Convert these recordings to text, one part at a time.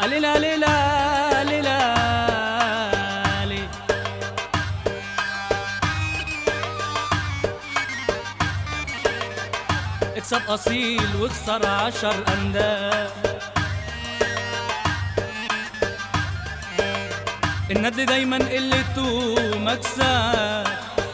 ليلا ليلا ليلا لي اكسب اصيل واخسر عشر انداد الندل دايما قلته مكسب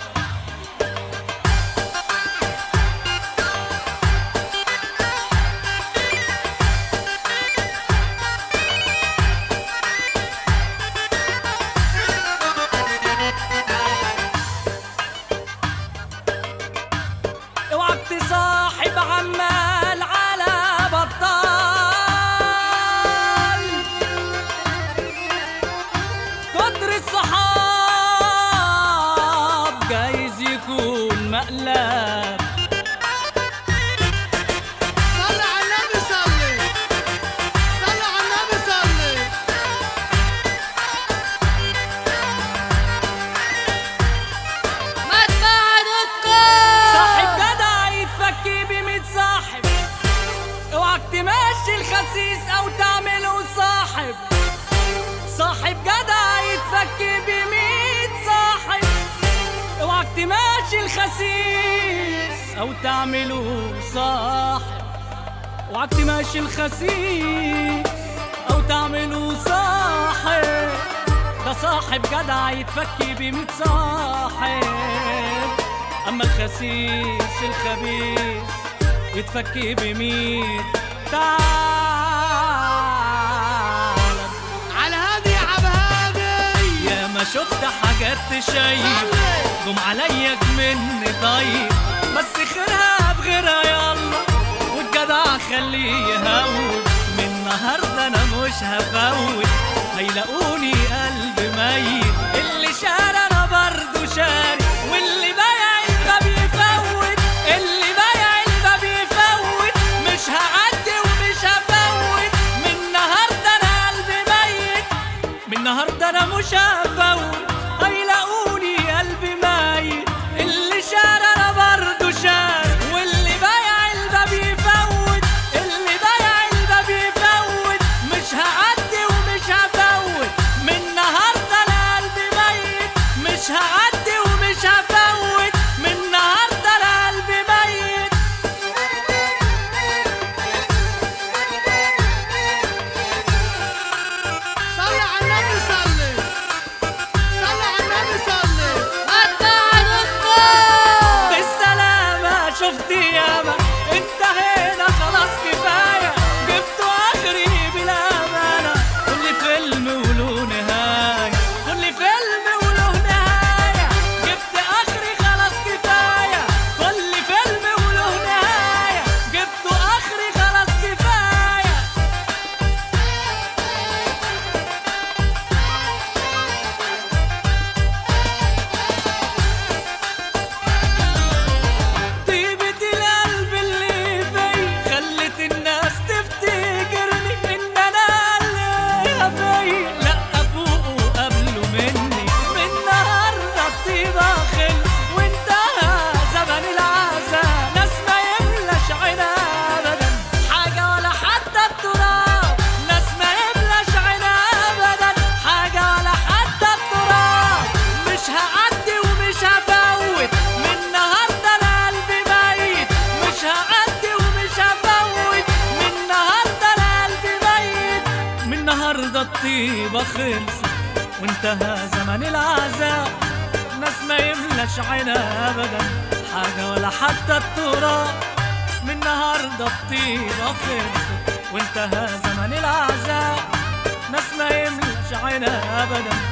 اوعك تصاحب عمال على بطال كتر الصحاب جايز يكون مقلب صلي على النبي صلي صلي على النبي صلي ما تبعدكم صاحب جدع يتفكي بميت صاحب اوعك تمشي الخسيس او تعمله صاحب صاحب جدع يتفكي بميت صاحب اوعك تمشي الخسيس او تعمله صاحب اوعك تمشي الخسيس او تعمله صاحب ده صاحب جدع يتفكي بميت صاحب اما الخسيس الخبيث يتفكي بميت تعال على هادي يا عب هادي يا ما شفت حاجات تشيب صلي قوم عليا مني طيب بس خيرها بغيرها يلا والجدع خليه يهون من النهارده انا مش هفوت هيلاقوني قلب ميت اللي شاري انا برضه شاري واللي بايع الباب يفوت اللي بايع الباب يفوت مش هعدي ومش هفوت من النهارده انا قلبي ميت من النهارده انا مش هفوت هيلاقوني قلبي ميت اللي شار انا برضه شار واللي بايع الباب يفوت اللي بايع الباب يفوت مش هعدي ومش هفوت من النهارده انا قلبي ميت مش هعدي ومش هفوت من النهارده انا قلبي ميت صلي على النبي صلي صلي على النبي صلي ما تبعدكم بالسلامة شفت ياما انتهينا خلاص كفاية جبت آخري بالأمانة كل فيلم وله نهاية كل فيلم وله نهاية جبت آخري خلاص كفاية كل فيلم وله نهاية جبت آخري خلاص كفاية طيبة القلب اللي في خلت الناس تفتكرني ان انا اللي في لا افوق قبله مني من النهارده الطيبة خلص وانتهى زمن العزاء ناس ما يملاش عينها ابدا حاجة ولا حتى التراب ناس ما يملاش عينها ابدا حاجة ولا حتى التراب مش هعدي ومش هفوت من النهارده انا قلبي ميت مش هعدي ومش هفوت من النهارده انا قلبي ميت من النهارده الطيبه خلصت وانتهى زمن العذاب ناس ما يملاش عينها ابدا حاجه ولا حتى التراب من النهارده الطيبه خلصت وانتهى زمن العذاب ناس ما يملاش عينها ابدا